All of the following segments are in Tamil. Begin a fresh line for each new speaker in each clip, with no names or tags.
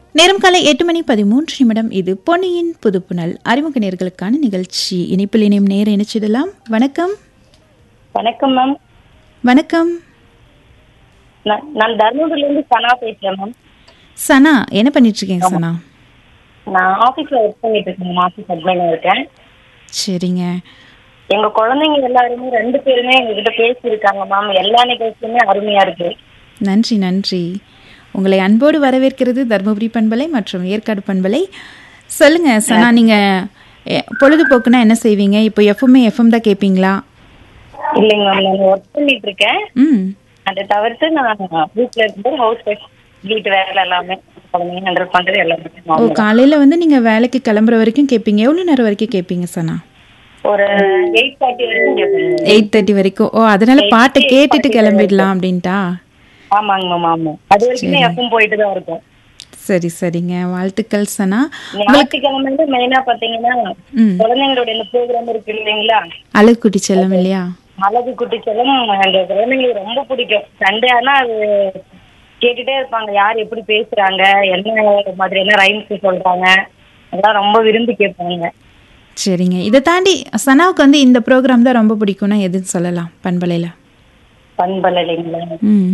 நேரம் காலை எட்டு மணி பதிமூன்று நிமிடம் இது பொன்னியின் புதுப்புணல் அறிமுக நேர்களுக்கான நிகழ்ச்சி இணைப்பில் இணையும் நேர இணைச்சிடலாம் வணக்கம்
வணக்கம் மேம்
வணக்கம்
நான் நான் தர்மபுரில இருந்து சனா பேசுறேன் மேம்
சனா என்ன பண்ணிட்டு இருக்கீங்க சனா
நான் ஆபீஸ்ல ஒர்க் பண்ணிட்டு இருக்கேன் மேம் ஆபீஸ் அட்மினா இருக்கேன்
சரிங்க
எங்க குழந்தைங்க எல்லாருமே ரெண்டு பேருமே எங்ககிட்ட பேசியிருக்காங்க மேம் எல்லா நிகழ்ச்சியுமே அருமையா இருக்கு
நன்றி நன்றி உங்களை அன்போடு வரவேற்கிறது தருமபுரி பண்பலை மற்றும் ஏற்காடு பண்பலை சொல்லுங்க சனா நீங்க எ, பொழுதுபோக்குனா என்ன செய்வீங்க இப்போ எஃப்எம்ஏ எஃப்எம் தான் கேட்பீங்களா
இல்லைங்க மேம் நான் ஒர்க் பண்ணிட்டு இருக்கேன்
ம்
அதை தவிர்த்து நான் வீட்டுல இருக்கும்போது ஹவுஸ் ஒய்ஃப் வீட்டு வேலை எல்லாமே குழந்தைங்க ஹேண்டில் பண்றது எல்லாமே
ஓ
normal.
காலையில வந்து நீங்க வேலைக்கு கிளம்புற வரைக்கும் கேட்பீங்க எவ்வளவு நேரம் வரைக்கும் கேட்பீங்க சனா
ஒரு எயிட் தேர்ட்டி வரைக்கும் கேட்பேன்
எயிட் தேர்ட்டி வரைக்கும் ஓ அதனால பாட்டை கேட்டுட்டு கிளம்பிடலாம் அப்படின்ட்டா
ஆமாங்க மேம் ஆமா அது வரைக்குமே எப்பவும் போயிட்டு தான் இருக்கும்
சரி சரிங்க வாழ்த்துக்கள் சனா
ஞாயிற்றுக்கிழமை மெயினா பாத்தீங்கன்னா
ம்
குழந்தைங்களோட இந்த ப்ரோக்ராம் இருக்கு இல்லைங்களா
அழகுக்குட்டி செல்லம் இல்லையா
அழகு குட்டிச்சலும் அந்த குழந்தைங்களுக்கு ரொம்ப பிடிக்கும் சண்டே ஆனா அது கேட்டுட்டே இருப்பாங்க யார் எப்படி பேசுறாங்க என்ன மாதிரி என்ன ரைம்ஸ் சொல்றாங்க அதெல்லாம் ரொம்ப விரும்பி கேட்பாங்க
சரிங்க இதை தாண்டி சனாவுக்கு வந்து இந்த ப்ரோக்ராம் தான் ரொம்ப பிடிக்கும்னா எதுன்னு சொல்லலாம் பண்பலையில
பண்பல் இல்லைங்களா
ம்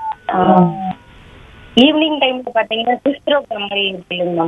ஈவினிங் டைம்ல பாத்தீங்கன்னா சிஸ்டர் மாதிரி இருக்கு இல்லைங்க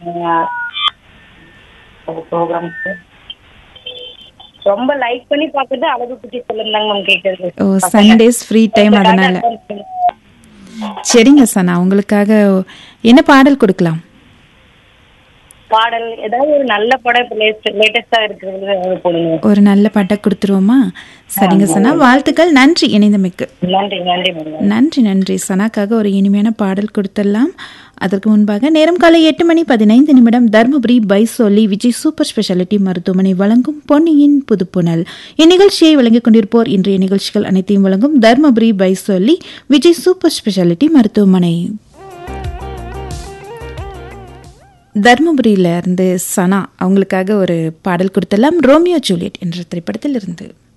ப்ரோக்ராம் ரொம்ப லைக் பண்ணி பார்க்கறது அழகு குட்டி சொல்லுங்க மேம் கேட்கறது
ஓ சண்டேஸ் ஃப்ரீ டைம் அதனால சரிங்க சனா உங்களுக்காக என்ன பாடல் கொடுக்கலாம்
பாடல் ஏதாவது ஒரு நல்ல படம் இப்போ லேட்டஸ்டா இருக்கிறது ஏதாவது போடுங்க
ஒரு நல்ல பாட்டை கொடுத்துருவோமா சரிங்க சனா வாழ்த்துக்கள் நன்றி இணைந்தமைக்கு
நன்றி நன்றி மேடம்
நன்றி நன்றி சனாக்காக ஒரு இனிமையான பாடல் கொடுத்துடலாம் அதற்கு முன்பாக நேரம் காலை எட்டு மணி பதினைந்து நிமிடம் தருமபுரி பைசோலி விஜய் சூப்பர் ஸ்பெஷாலிட்டி மருத்துவமனை வழங்கும் பொன்னியின் புதுப்புணல் இந்நிகழ்ச்சியை வழங்கிக் கொண்டிருப்போர் இன்றைய நிகழ்ச்சிகள் அனைத்தையும் வழங்கும் தருமபுரி பைசோலி விஜய் சூப்பர் ஸ்பெஷாலிட்டி மருத்துவமனை தருமபுரியில இருந்து சனா அவங்களுக்காக ஒரு பாடல் கொடுத்தலாம் ரோமியோ ஜூலியட் என்ற திரைப்படத்தில் இருந்து